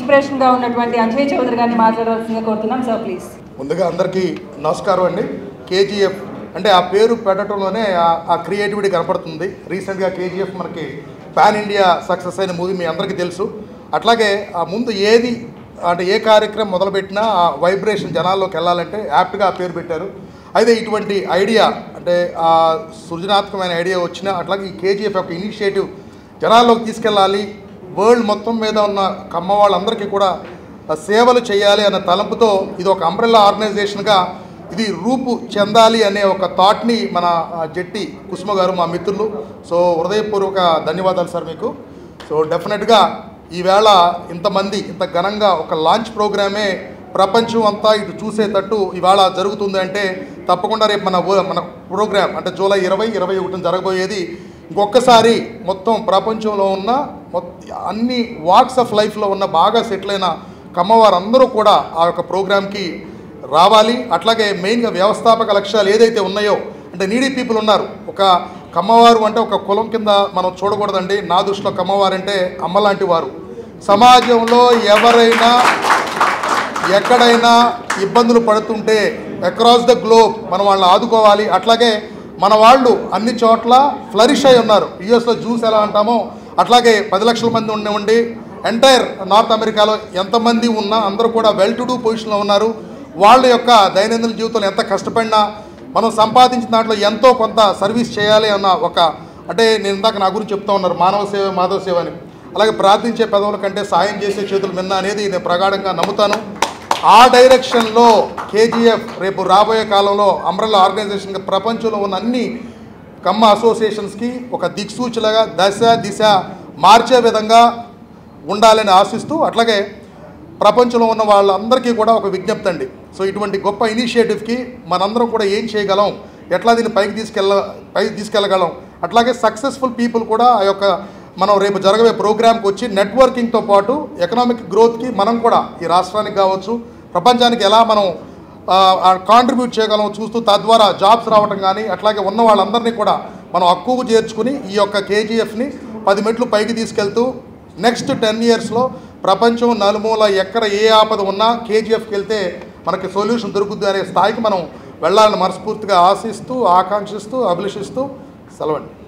ఇన్స్పిరేషన్గా ఉన్నటువంటి అంజయ్ చౌదరి గారిని మాట్లాడవలసిందిగా కోరుతున్నాం సార్ ప్లీజ్ ముందుగా అందరికీ నమస్కారం అండి కేజీఎఫ్ అంటే ఆ పేరు పెట్టడంలోనే ఆ- ఆ క్రియేటివిటీ కనపడుతుంది రీసెంట్గా కేజీఎఫ్ మనకి పాన్ ఇండియా సక్సెస్ అయిన మూవీ మీ అందరికీ తెలుసు అట్లాగే ఆ ముందు ఏది అంటే ఏ కార్యక్రమం మొదలుపెట్టినా ఆ వైబ్రేషన్ జనాల్లోకి వెళ్ళాలంటే యాప్ట్గా ఆ పేరు పెట్టారు అయితే ఇటువంటి ఐడియా అంటే ఆ సృజనాత్మకమైన ఐడియా వచ్చిన అట్లాగే ఈ కేజీఎఫ్ యొక్క ఇనిషియేటివ్ జనాల్లోకి తీసుకెళ్ళాలి వరల్డ్ మొత్తం మీద ఉన్న కమ్మ వాళ్ళందరికీ కూడా ఆ సేవలు చేయాలి అన్న తలంపుతో ఇది ఒక అంబ్రెల్లా ఆర్గనైజేషన్గా ఇది రూపు చెందాలి అనే ఒక థాట్ని మన ఆ, జట్టి కుసుమ గారు మా మిత్రులు సో హృదయపూర్వక ధన్యవాదాలు సార్ మీకు సో డెఫినెట్గా ఈవేళ ఇంతమంది ఇంత ఘనంగా ఒక లాంచ్ ప్రోగ్రామే ప్రపంచం అంతా ఇటు చూసేటట్టు ఇవాళ జరుగుతుంది అంటే తప్పకుండా రేపు మన వ- మన ప్రోగ్రామ్ అంటే జూలై ఇరవై ఇరవై ఒకటిన జరగబోయేది ఇంకొకసారి మొత్తం ప్రపంచంలో ఉన్న మొత్త అన్ని వాక్స్ ఆఫ్ లైఫ్లో ఉన్న బాగా సెటిల్ అయిన కమ్మవారందరూ కూడా ఆ యొక్క ప్రోగ్రామ్కి రావాలి అట్లాగే మెయిన్గా వ్యవస్థాపక లక్ష్యాలు ఏదైతే ఉన్నాయో అంటే నీడీ పీపుల్ ఉన్నారు ఒక కమ్మవారు అంటే ఒక కులం కింద మనం చూడకూడదండి నా దృష్టిలో కమ్మవారు అంటే అమ్మలాంటి వారు సమాజంలో ఎవరైనా ఎక్కడైనా ఇబ్బందులు పడుతుంటే అక్రాస్ ద గ్లోబ్ మనం వాళ్ళని ఆదుకోవాలి అట్లాగే మన వాళ్ళు అన్ని చోట్ల ఫ్లరిష్ అయి ఉన్నారు యుఎస్లో జ్యూస్ ఎలా అంటామో అట్లాగే పది లక్షల మంది ఉండి ఎంటైర్ నార్త్ అమెరికాలో ఎంతమంది ఉన్నా అందరూ కూడా వెల్ టు డూ పొజిషన్లో ఉన్నారు వాళ్ళ యొక్క దైనందిన జీవితంలో ఎంత కష్టపడినా మనం సంపాదించిన దాంట్లో ఎంతో కొంత సర్వీస్ చేయాలి అన్న ఒక అంటే నేను ఇందాక నా గురించి చెప్తా ఉన్నారు మానవ సేవ మాధవ సేవ అని అలాగే ప్రార్థించే పెదవుల కంటే సాయం చేసే చేతులు మిన్న అనేది నేను ప్రగాఢంగా నమ్ముతాను ఆ డైరెక్షన్లో కేజీఎఫ్ రేపు రాబోయే కాలంలో అమ్రల్లా ఆర్గనైజేషన్గా ప్రపంచంలో ఉన్న అన్ని కమ్మ అసోసియేషన్స్కి ఒక దిక్సూచులుగా దశ దిశ మార్చే విధంగా ఉండాలని ఆశిస్తూ అట్లాగే ప్రపంచంలో ఉన్న వాళ్ళందరికీ కూడా ఒక విజ్ఞప్తి అండి సో ఇటువంటి గొప్ప ఇనిషియేటివ్కి మనందరం కూడా ఏం చేయగలం ఎట్లా దీన్ని పైకి తీసుకెళ్ళ పైకి తీసుకెళ్ళగలం అట్లాగే సక్సెస్ఫుల్ పీపుల్ కూడా ఆ యొక్క మనం రేపు జరగబోయే ప్రోగ్రామ్కి వచ్చి నెట్వర్కింగ్తో పాటు ఎకనామిక్ గ్రోత్కి మనం కూడా ఈ రాష్ట్రానికి కావచ్చు ప్రపంచానికి ఎలా మనం కాంట్రిబ్యూట్ చేయగలం చూస్తూ తద్వారా జాబ్స్ రావటం కానీ అట్లాగే ఉన్న వాళ్ళందరినీ కూడా మనం హక్కుకు చేర్చుకుని ఈ యొక్క కేజీఎఫ్ని పది మెట్లు పైకి తీసుకెళ్తూ నెక్స్ట్ టెన్ ఇయర్స్లో ప్రపంచం నలుమూల ఎక్కడ ఏ ఆపద ఉన్నా కేజీఎఫ్కి వెళ్తే మనకి సొల్యూషన్ దొరుకుద్ది అనే స్థాయికి మనం వెళ్ళాలని మనస్ఫూర్తిగా ఆశిస్తూ ఆకాంక్షిస్తూ అభిలషిస్తూ సెలవండి